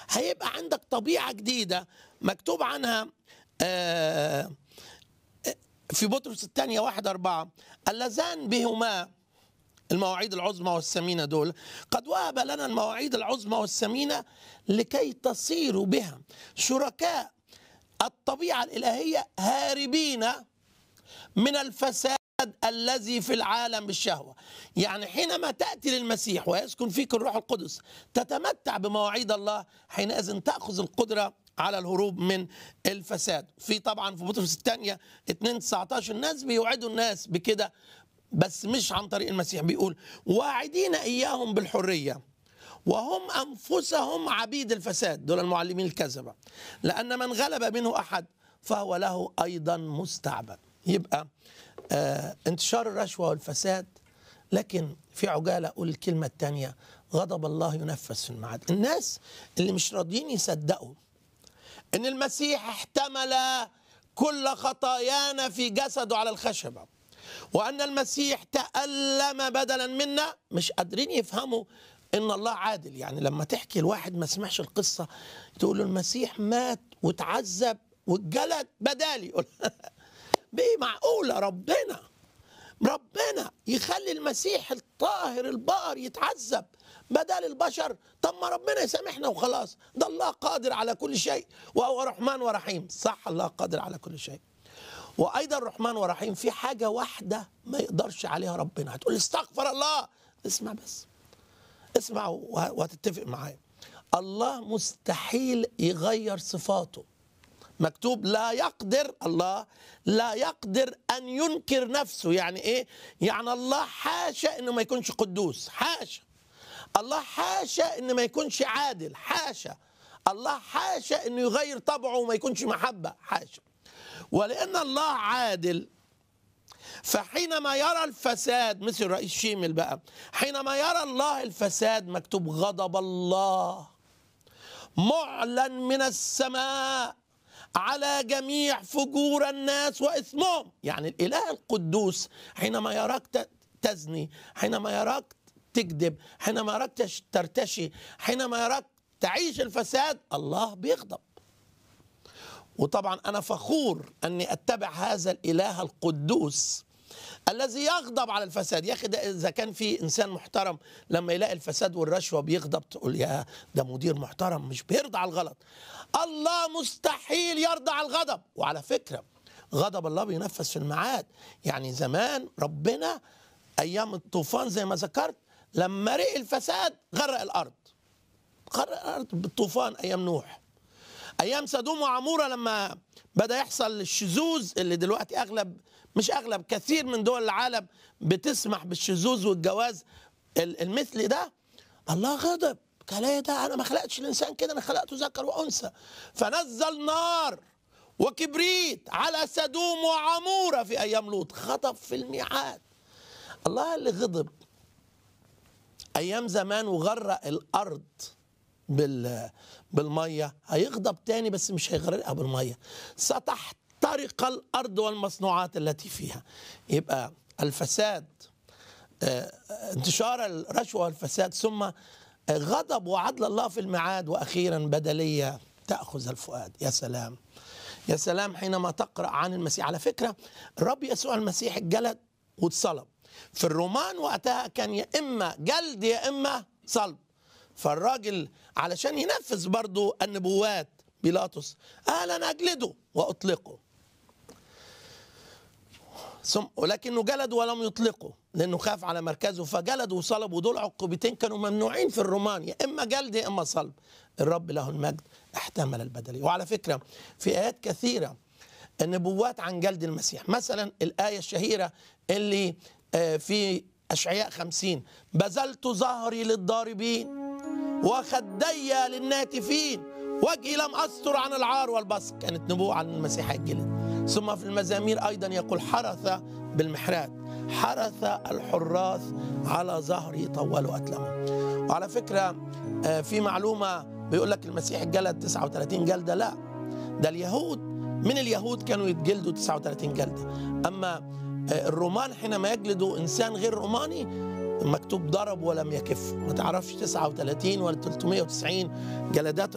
هيبقى عندك طبيعة جديدة مكتوب عنها آه، في بطرس الثانية واحد أربعة اللذان بهما المواعيد العظمى والثمينة دول قد وهب لنا المواعيد العظمى والثمينة لكي تصيروا بها شركاء الطبيعة الإلهية هاربين من الفساد الذي في العالم بالشهوة يعني حينما تأتي للمسيح ويسكن فيك الروح القدس تتمتع بمواعيد الله حينئذ تأخذ القدرة على الهروب من الفساد في طبعا في بطرس الثانية 2 19 الناس بيوعدوا الناس بكده بس مش عن طريق المسيح بيقول واعدين إياهم بالحرية وهم أنفسهم عبيد الفساد دول المعلمين الكذبة لأن من غلب منه أحد فهو له أيضا مستعبد يبقى آه انتشار الرشوة والفساد لكن في عجالة أقول الكلمة الثانية غضب الله ينفذ في الميعاد الناس اللي مش راضيين يصدقوا ان المسيح احتمل كل خطايانا في جسده على الخشبة وأن المسيح تألم بدلا منا مش قادرين يفهموا ان الله عادل يعني لما تحكي الواحد ما سمعش القصة تقول له المسيح مات وتعذب واتجلد بدالي يقول بيه معقولة ربنا ربنا يخلي المسيح الطاهر البار يتعذب بدل البشر طب ما ربنا يسامحنا وخلاص ده الله قادر على كل شيء وهو رحمن ورحيم صح الله قادر على كل شيء وايضا الرحمن ورحيم في حاجه واحده ما يقدرش عليها ربنا هتقول استغفر الله اسمع بس اسمع وهتتفق معايا الله مستحيل يغير صفاته مكتوب لا يقدر الله لا يقدر ان ينكر نفسه يعني ايه يعني الله حاشا انه ما يكونش قدوس حاشا الله حاشا انه ما يكونش عادل حاشا الله حاشا انه يغير طبعه وما يكونش محبه حاشا ولان الله عادل فحينما يرى الفساد مثل رئيس شيمل بقى حينما يرى الله الفساد مكتوب غضب الله معلن من السماء على جميع فجور الناس واثمهم يعني الاله القدوس حينما يراك تزني حينما يراك تكذب حينما يراك ترتشي حينما يراك تعيش الفساد الله بيغضب وطبعا انا فخور اني اتبع هذا الاله القدوس الذي يغضب على الفساد يا اخي ده اذا كان في انسان محترم لما يلاقي الفساد والرشوه بيغضب تقول يا ده مدير محترم مش بيرضى على الغلط الله مستحيل يرضى على الغضب وعلى فكره غضب الله بينفذ في الميعاد يعني زمان ربنا ايام الطوفان زي ما ذكرت لما رئ الفساد غرق الارض غرق الارض بالطوفان ايام نوح ايام سدوم وعموره لما بدا يحصل الشذوذ اللي دلوقتي اغلب مش اغلب كثير من دول العالم بتسمح بالشذوذ والجواز المثلي ده الله غضب قال ايه ده انا ما خلقتش الانسان كده انا خلقته ذكر وانثى فنزل نار وكبريت على سدوم وعموره في ايام لوط غضب في الميعاد الله اللي غضب ايام زمان وغرق الارض بال بالميه هيغضب تاني بس مش هيغرقها بالميه ستحترق الارض والمصنوعات التي فيها يبقى الفساد انتشار الرشوه والفساد ثم غضب وعدل الله في الميعاد واخيرا بدليه تاخذ الفؤاد يا سلام يا سلام حينما تقرا عن المسيح على فكره الرب يسوع المسيح اتجلد واتصلب في الرومان وقتها كان يا اما جلد يا اما صلب فالراجل علشان ينفذ برضو النبوات بيلاطس قال انا اجلده واطلقه ثم ولكنه جلد ولم يطلقه لانه خاف على مركزه فجلد وصلب ودول عقوبتين كانوا ممنوعين في الرومان يا اما جلد يا اما صلب الرب له المجد احتمل البدليه وعلى فكره في ايات كثيره النبوات عن جلد المسيح مثلا الايه الشهيره اللي في اشعياء خمسين بذلت ظهري للضاربين وخدي للناتفين وجهي لم استر عن العار والبصق كانت نبوه عن المسيح الجلد ثم في المزامير ايضا يقول حرث بالمحرات حرث الحراث على ظهري طولوا أتلمه وعلى فكرة في معلومة بيقول لك المسيح جلد 39 جلدة لا ده اليهود من اليهود كانوا يتجلدوا 39 جلدة أما الرومان حينما يجلدوا إنسان غير روماني مكتوب ضرب ولم يكف ما تعرفش 39 ولا 390 جلدات